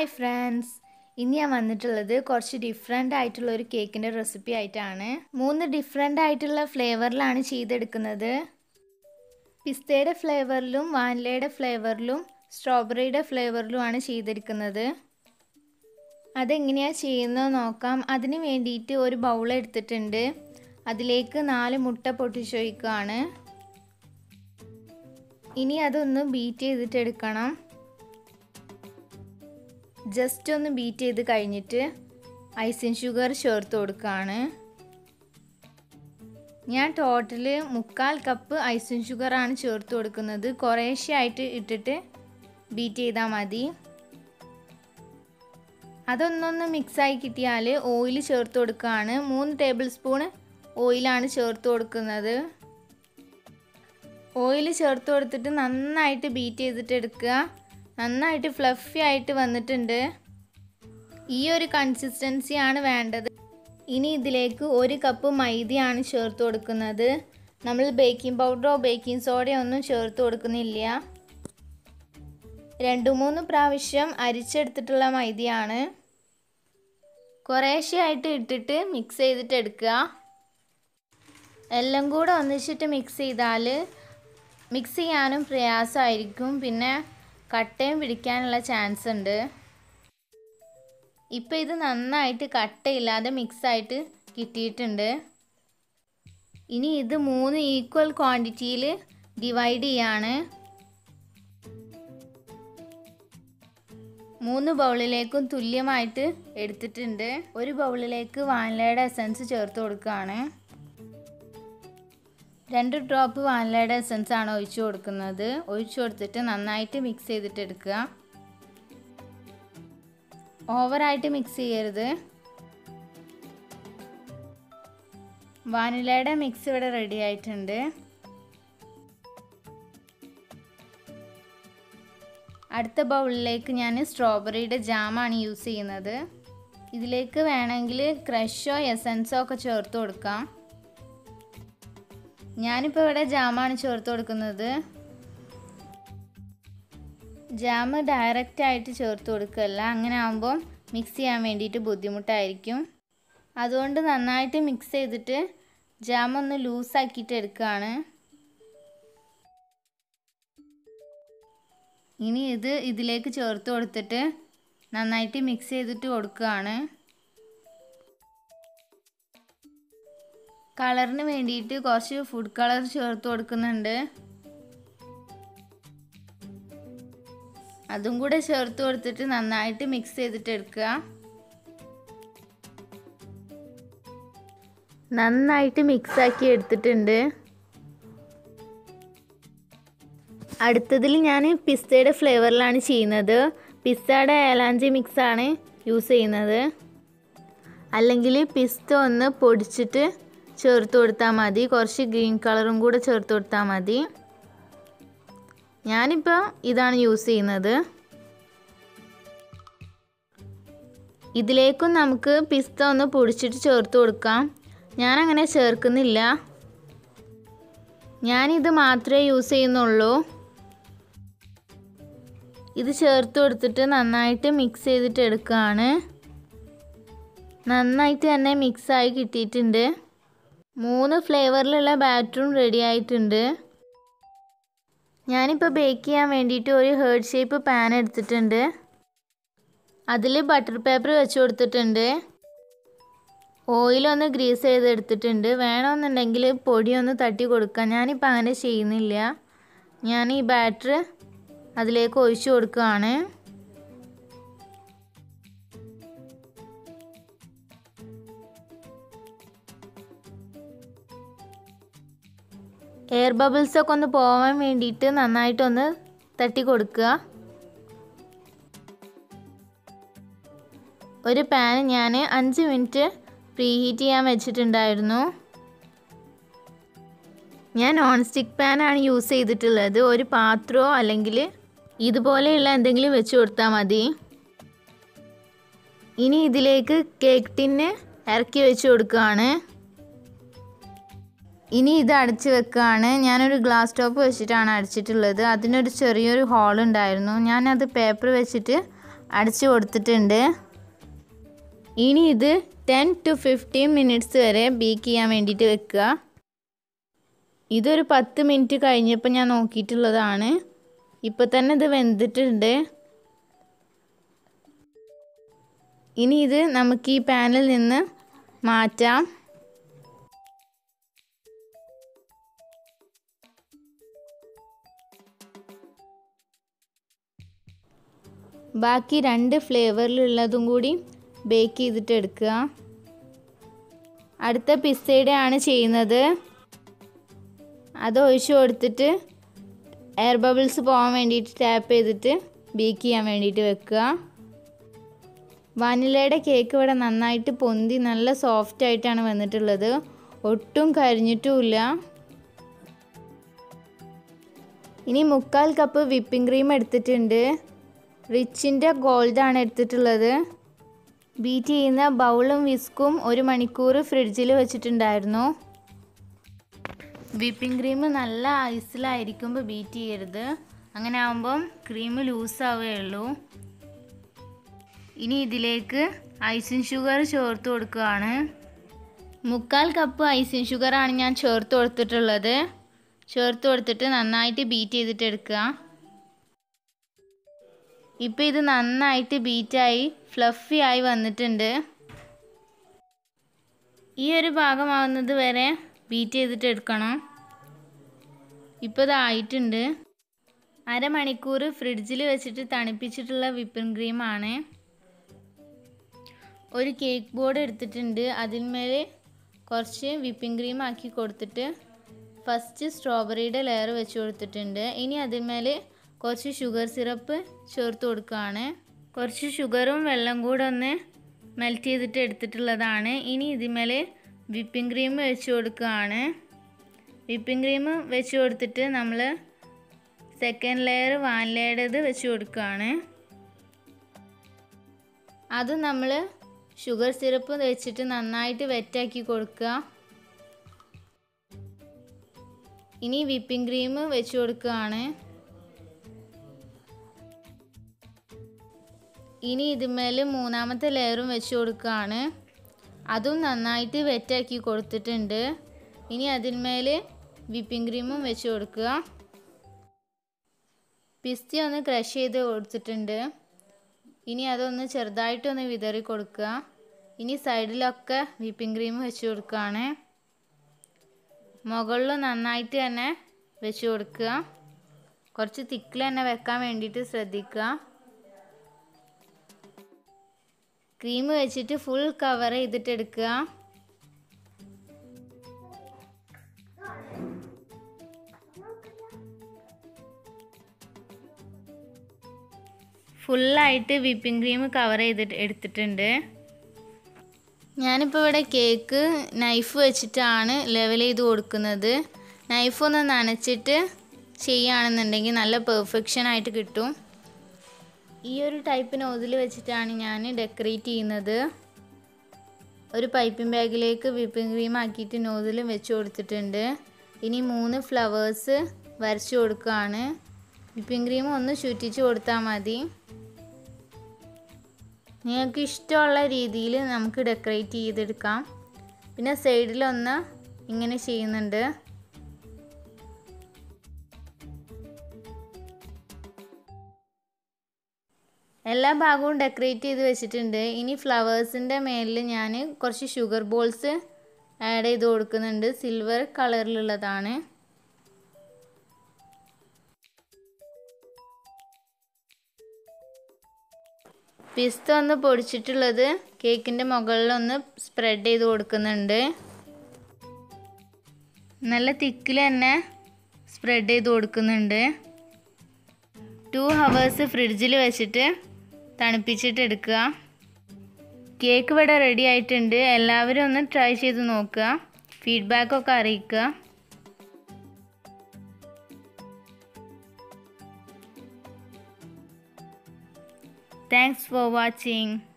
hi friends ഇന്ന് ഞാൻ വന്നിട്ടുള്ളത് കുറച്ച് ഡിഫറെൻ്റ് ആയിട്ടുള്ള ഒരു കേക്കിൻ്റെ റെസിപ്പി ആയിട്ടാണ് മൂന്ന് ഡിഫറെൻ്റ് ആയിട്ടുള്ള ഫ്ലേവറിലാണ് ചെയ്തെടുക്കുന്നത് പിസ്തയുടെ ഫ്ലേവറിലും വാനിലയുടെ ഫ്ലേവറിലും സ്ട്രോബെറിയുടെ ഫ്ലേവറിലുമാണ് ചെയ്തെടുക്കുന്നത് അതെങ്ങനെയാണ് ചെയ്യുന്നത് നോക്കാം അതിന് വേണ്ടിയിട്ട് ഒരു ബൗൾ എടുത്തിട്ടുണ്ട് അതിലേക്ക് നാല് മുട്ട പൊട്ടിച്ചൊഴിക്കുകയാണ് ഇനി അതൊന്ന് ബീറ്റ് ചെയ്തിട്ട് എടുക്കണം ജസ്റ്റ് ഒന്ന് ബീറ്റ് ചെയ്ത് കഴിഞ്ഞിട്ട് ഐസിൻ ഷുഗർ ചേർത്ത് കൊടുക്കുകയാണ് ഞാൻ ടോട്ടൽ മുക്കാൽ കപ്പ് ഐസിൻ ഷുഗറാണ് ചേർത്ത് കൊടുക്കുന്നത് കുറേശ്ശെയായിട്ട് ഇട്ടിട്ട് ബീറ്റ് ചെയ്താൽ മതി അതൊന്നൊന്ന് മിക്സായി കിട്ടിയാൽ ഓയിൽ ചേർത്ത് കൊടുക്കുകയാണ് മൂന്ന് ടേബിൾ സ്പൂൺ ഓയിലാണ് ചേർത്ത് കൊടുക്കുന്നത് ഓയിൽ ചേർത്ത് കൊടുത്തിട്ട് നന്നായിട്ട് ബീറ്റ് ചെയ്തിട്ട് എടുക്കുക നന്നായിട്ട് ഫ്ലഫി ആയിട്ട് വന്നിട്ടുണ്ട് ഈ ഒരു കൺസിസ്റ്റൻസിയാണ് വേണ്ടത് ഇനി ഇതിലേക്ക് ഒരു കപ്പ് മൈദയാണ് ചേർത്ത് കൊടുക്കുന്നത് നമ്മൾ ബേക്കിംഗ് പൗഡറോ ബേക്കിംഗ് സോഡയോ ഒന്നും ചേർത്ത് കൊടുക്കുന്നില്ല രണ്ട് മൂന്ന് പ്രാവശ്യം അരിച്ചെടുത്തിട്ടുള്ള മൈദയാണ് കുറേശ്ശെയായിട്ട് ഇട്ടിട്ട് മിക്സ് ചെയ്തിട്ട് എടുക്കുക എല്ലാം കൂടെ ഒന്നിച്ചിട്ട് മിക്സ് ചെയ്താൽ മിക്സ് ചെയ്യാനും പ്രയാസമായിരിക്കും പിന്നെ കട്ടയും പിടിക്കാനുള്ള ചാൻസ് ഉണ്ട് ഇപ്പോൾ ഇത് നന്നായിട്ട് കട്ടയില്ലാതെ മിക്സായിട്ട് കിട്ടിയിട്ടുണ്ട് ഇനി ഇത് മൂന്ന് ഈക്വൽ ക്വാണ്ടിറ്റിയിൽ ഡിവൈഡ് ചെയ്യാണ് മൂന്ന് ബൗളിലേക്കും തുല്യമായിട്ട് എടുത്തിട്ടുണ്ട് ഒരു ബൗളിലേക്ക് വാനിലയുടെ എസൻസ് ചേർത്ത് കൊടുക്കുകയാണ് രണ്ട് ഡ്രോപ്പ് വാനിലയുടെ എസൻസ് ആണ് ഒഴിച്ചു കൊടുക്കുന്നത് ഒഴിച്ചു കൊടുത്തിട്ട് നന്നായിട്ട് മിക്സ് ചെയ്തിട്ട് എടുക്കുക ഓവറായിട്ട് മിക്സ് ചെയ്യരുത് വാനിലയുടെ മിക്സ് ഇവിടെ റെഡി ആയിട്ടുണ്ട് അടുത്ത ബൗളിലേക്ക് ഞാൻ സ്ട്രോബെറിയുടെ ജാമാണ് യൂസ് ചെയ്യുന്നത് ഇതിലേക്ക് വേണമെങ്കിൽ ക്രഷോ എസൻസോ ഒക്കെ ചേർത്ത് കൊടുക്കാം ഞാനിപ്പോൾ ഇവിടെ ജാമാണ് ചേർത്ത് കൊടുക്കുന്നത് ജാം ഡയറക്റ്റ് ആയിട്ട് ചേർത്ത് കൊടുക്കുകയല്ല അങ്ങനെ ആകുമ്പോൾ മിക്സ് ചെയ്യാൻ വേണ്ടിയിട്ട് ബുദ്ധിമുട്ടായിരിക്കും അതുകൊണ്ട് നന്നായിട്ട് മിക്സ് ചെയ്തിട്ട് ജാം ഒന്ന് ലൂസാക്കിയിട്ട് എടുക്കുകയാണ് ഇനി ഇത് ഇതിലേക്ക് ചേർത്ത് കൊടുത്തിട്ട് നന്നായിട്ട് മിക്സ് ചെയ്തിട്ട് കൊടുക്കുകയാണ് കളറിന് വേണ്ടിയിട്ട് കുറച്ച് ഫുഡ് കളർ ചേർത്ത് കൊടുക്കുന്നുണ്ട് അതും കൂടെ ചേർത്ത് കൊടുത്തിട്ട് നന്നായിട്ട് മിക്സ് ചെയ്തിട്ട് എടുക്കുക നന്നായിട്ട് മിക്സാക്കി എടുത്തിട്ടുണ്ട് അടുത്തതിൽ ഞാൻ പിസ്തയുടെ ഫ്ലേവറിലാണ് ചെയ്യുന്നത് പിസ്തയുടെ ഏലാഞ്ചി മിക്സാണ് യൂസ് ചെയ്യുന്നത് അല്ലെങ്കിൽ പിസ്ത ഒന്ന് പൊടിച്ചിട്ട് ചേർത്ത് കൊടുത്താൽ മതി കുറച്ച് ഗ്രീൻ കളറും കൂടെ ചേർത്ത് കൊടുത്താൽ മതി ഞാനിപ്പോൾ ഇതാണ് യൂസ് ചെയ്യുന്നത് ഇതിലേക്കും നമുക്ക് പിസ്ത ഒന്ന് പൊടിച്ചിട്ട് ചേർത്ത് കൊടുക്കാം ഞാനങ്ങനെ ചേർക്കുന്നില്ല ഞാനിത് മാത്രമേ യൂസ് ചെയ്യുന്നുള്ളൂ ഇത് ചേർത്ത് കൊടുത്തിട്ട് നന്നായിട്ട് മിക്സ് ചെയ്തിട്ട് എടുക്കുകയാണ് നന്നായിട്ട് തന്നെ മിക്സായി കിട്ടിയിട്ടുണ്ട് മൂന്ന് ഫ്ലേവറിലുള്ള ബാറ്ററും റെഡി ആയിട്ടുണ്ട് ഞാനിപ്പോൾ ബേക്ക് ചെയ്യാൻ വേണ്ടിയിട്ട് ഒരു ഹേർഡ് ഷേപ്പ് പാൻ എടുത്തിട്ടുണ്ട് അതിൽ ബട്ടർ പേപ്പർ വെച്ച് കൊടുത്തിട്ടുണ്ട് ഓയിലൊന്ന് ഗ്രീസ് ചെയ്തെടുത്തിട്ടുണ്ട് വേണമെന്നുണ്ടെങ്കിൽ പൊടിയൊന്ന് തട്ടി കൊടുക്കാം ഞാനിപ്പോൾ അങ്ങനെ ചെയ്യുന്നില്ല ഞാൻ ഈ ബാറ്റർ അതിലേക്ക് ഒഴിച്ചു കൊടുക്കുകയാണ് എയർ ബബിൾസ് ഒക്കെ ഒന്ന് പോകാൻ വേണ്ടിയിട്ട് നന്നായിട്ടൊന്ന് തട്ടി കൊടുക്കുക ഒരു പാൻ ഞാൻ അഞ്ച് മിനിറ്റ് പ്രീ ഹീറ്റ് ചെയ്യാൻ വെച്ചിട്ടുണ്ടായിരുന്നു ഞാൻ നോൺ സ്റ്റിക്ക് പാനാണ് യൂസ് ചെയ്തിട്ടുള്ളത് ഒരു പാത്രമോ അല്ലെങ്കിൽ ഇതുപോലെയുള്ള എന്തെങ്കിലും വെച്ച് കൊടുത്താൽ മതി ഇനി ഇതിലേക്ക് കേക്ക് ടിന്ന് ഇറക്കി വെച്ച് കൊടുക്കുകയാണ് ഇനി ഇത് അടച്ച് വെക്കുകയാണ് ഞാനൊരു ഗ്ലാസ് ടോപ്പ് വെച്ചിട്ടാണ് അടച്ചിട്ടുള്ളത് അതിനൊരു ചെറിയൊരു ഹോൾ ഉണ്ടായിരുന്നു ഞാനത് പേപ്പർ വെച്ചിട്ട് അടച്ചു കൊടുത്തിട്ടുണ്ട് ഇനി ഇത് ടെൻ ടു ഫിഫ്റ്റീൻ മിനിറ്റ്സ് വരെ ബേക്ക് ചെയ്യാൻ വേണ്ടിയിട്ട് വെക്കുക ഇതൊരു പത്ത് മിനിറ്റ് കഴിഞ്ഞപ്പോൾ ഞാൻ നോക്കിയിട്ടുള്ളതാണ് ഇപ്പോൾ തന്നെ ഇത് വെന്തിട്ടുണ്ട് ഇനി ഇത് നമുക്ക് ഈ പാനിൽ നിന്ന് മാറ്റാം ബാക്കി രണ്ട് ഫ്ലേവറിലുള്ളതും കൂടി ബേക്ക് ചെയ്തിട്ട് എടുക്കുക അടുത്ത പിസ്സയുടെ ആണ് ചെയ്യുന്നത് അത് ഒഴിച്ചു കൊടുത്തിട്ട് എയർ ബബിൾസ് പോകാൻ വേണ്ടിയിട്ട് ടാപ്പ് ചെയ്തിട്ട് ബേക്ക് ചെയ്യാൻ വേണ്ടിയിട്ട് വെക്കുക വാനിലയുടെ കേക്ക് ഇവിടെ നന്നായിട്ട് പൊന്തി നല്ല സോഫ്റ്റ് ആയിട്ടാണ് വന്നിട്ടുള്ളത് ഒട്ടും കരിഞ്ഞിട്ടുമില്ല ഇനി മുക്കാൽ കപ്പ് വിപ്പിംഗ് ക്രീം എടുത്തിട്ടുണ്ട് റിച്ചിൻ്റെ ഗോൾഡാണ് എടുത്തിട്ടുള്ളത് ബീറ്റ് ചെയ്യുന്ന ബൗളും വിസ്കും ഒരു മണിക്കൂർ ഫ്രിഡ്ജിൽ വെച്ചിട്ടുണ്ടായിരുന്നു വിപ്പിംഗ് ക്രീം നല്ല ഐസിലായിരിക്കുമ്പോൾ ബീറ്റ് ചെയ്യരുത് അങ്ങനെ ആകുമ്പം ക്രീം ലൂസാവുകയുള്ളൂ ഇനി ഇതിലേക്ക് ഐസിങ് ഷുഗർ ചേർത്ത് കൊടുക്കുകയാണ് മുക്കാൽ കപ്പ് ഐസിങ് ഷുഗറാണ് ഞാൻ ചേർത്ത് കൊടുത്തിട്ടുള്ളത് ചേർത്ത് കൊടുത്തിട്ട് നന്നായിട്ട് ബീറ്റ് ചെയ്തിട്ട് എടുക്കുക ഇപ്പോൾ ഇത് നന്നായിട്ട് ബീറ്റായി ഫ്ലഫി ആയി വന്നിട്ടുണ്ട് ഈ ഒരു ഭാഗമാവുന്നത് വരെ ബീറ്റ് ചെയ്തിട്ട് എടുക്കണം ഇപ്പോൾ ഇതായിട്ടുണ്ട് അരമണിക്കൂർ ഫ്രിഡ്ജിൽ വെച്ചിട്ട് തണുപ്പിച്ചിട്ടുള്ള വിപ്പിംഗ് ക്രീമാണ് ഒരു കേക്ക് ബോർഡ് എടുത്തിട്ടുണ്ട് അതിന്മേൽ കുറച്ച് വിപ്പിംഗ് ക്രീം ആക്കി കൊടുത്തിട്ട് ഫസ്റ്റ് സ്ട്രോബെറിയുടെ ലെയർ വെച്ച് കൊടുത്തിട്ടുണ്ട് ഇനി അതിന്മേൽ കുറച്ച് ഷുഗർ സിറപ്പ് ചേർത്ത് കൊടുക്കുകയാണ് കുറച്ച് ഷുഗറും വെള്ളം കൂടെ ഒന്ന് മെൽറ്റ് ചെയ്തിട്ട് എടുത്തിട്ടുള്ളതാണ് ഇനി ഇതിന്മേൽ വിപ്പിംഗ് ക്രീം വെച്ച് കൊടുക്കുകയാണ് വിപ്പിംഗ് ക്രീം വെച്ച് കൊടുത്തിട്ട് നമ്മൾ സെക്കൻഡ് ലെയർ വാനിലയുടേത് വെച്ച് കൊടുക്കുകയാണ് അത് നമ്മൾ ഷുഗർ സിറപ്പ് വെച്ചിട്ട് നന്നായിട്ട് വെറ്റാക്കി കൊടുക്കുക ഇനി വിപ്പിംഗ് ക്രീം വെച്ച് കൊടുക്കുകയാണ് ഇനി ഇതിന്മേൽ മൂന്നാമത്തെ ലെയറും വെച്ച് കൊടുക്കുകയാണ് അതും നന്നായിട്ട് വെറ്റാക്കി കൊടുത്തിട്ടുണ്ട് ഇനി അതിന്മേൽ വിപ്പിംഗ് ക്രീമും വെച്ച് കൊടുക്കുക പിസ്തി ഒന്ന് ക്രഷ് ചെയ്ത് കൊടുത്തിട്ടുണ്ട് ഇനി അതൊന്ന് ചെറുതായിട്ടൊന്ന് വിതറി കൊടുക്കുക ഇനി സൈഡിലൊക്കെ വിപ്പിംഗ് ക്രീം വെച്ച് കൊടുക്കുകയാണ് മുകളിൽ നന്നായിട്ട് തന്നെ വെച്ച് കൊടുക്കുക കുറച്ച് തിക്കിൽ തന്നെ വെക്കാൻ വേണ്ടിയിട്ട് ശ്രദ്ധിക്കുക ക്രീം വെച്ചിട്ട് ഫുൾ കവർ ചെയ്തിട്ട് എടുക്കുക ഫുള്ളായിട്ട് വിപ്പിംഗ് ക്രീം കവർ ചെയ്തിട്ട് എടുത്തിട്ടുണ്ട് ഞാനിപ്പോൾ ഇവിടെ കേക്ക് നൈഫ് വെച്ചിട്ടാണ് ലെവൽ ചെയ്ത് കൊടുക്കുന്നത് നൈഫ് ഒന്ന് നനച്ചിട്ട് ചെയ്യുകയാണെന്നുണ്ടെങ്കിൽ നല്ല പെർഫെക്ഷൻ ആയിട്ട് കിട്ടും ഈ ഒരു ടൈപ്പ് നോസിൽ വെച്ചിട്ടാണ് ഞാൻ ഡെക്കറേറ്റ് ചെയ്യുന്നത് ഒരു പൈപ്പിംഗ് ബാഗിലേക്ക് വിപ്പിംഗ് ക്രീം ആക്കിയിട്ട് നോസിലും വെച്ച് കൊടുത്തിട്ടുണ്ട് ഇനി മൂന്ന് ഫ്ലവേഴ്സ് വരച്ചു കൊടുക്കുകയാണ് വിപ്പിംഗ് ക്രീം ഒന്ന് ചുറ്റിച്ച് കൊടുത്താൽ മതി നിങ്ങൾക്ക് ഇഷ്ടമുള്ള രീതിയിൽ നമുക്ക് ഡെക്കറേറ്റ് ചെയ്തെടുക്കാം പിന്നെ സൈഡിലൊന്ന് ഇങ്ങനെ ചെയ്യുന്നുണ്ട് എല്ലാ ഭാഗവും ഡെക്കറേറ്റ് ചെയ്ത് വെച്ചിട്ടുണ്ട് ഇനി ഫ്ലവേഴ്സിൻ്റെ മേലിൽ ഞാൻ കുറച്ച് ഷുഗർ ബോൾസ് ആഡ് ചെയ്ത് കൊടുക്കുന്നുണ്ട് സിൽവർ കളറിലുള്ളതാണ് പിസ്ത ഒന്ന് പൊടിച്ചിട്ടുള്ളത് കേക്കിൻ്റെ മുകളിലൊന്ന് സ്പ്രെഡ് ചെയ്ത് കൊടുക്കുന്നുണ്ട് നല്ല തിക്കിൽ തന്നെ സ്പ്രെഡ് ചെയ്ത് കൊടുക്കുന്നുണ്ട് ടു ഹവേഴ്സ് ഫ്രിഡ്ജിൽ വെച്ചിട്ട് തണുപ്പിച്ചിട്ട് എടുക്കുക കേക്ക് ഇവിടെ റെഡി ആയിട്ടുണ്ട് എല്ലാവരും ഒന്ന് ട്രൈ ചെയ്ത് നോക്കുക ഫീഡ്ബാക്കൊക്കെ അറിയിക്കുക താങ്ക്സ് ഫോർ വാച്ചിങ്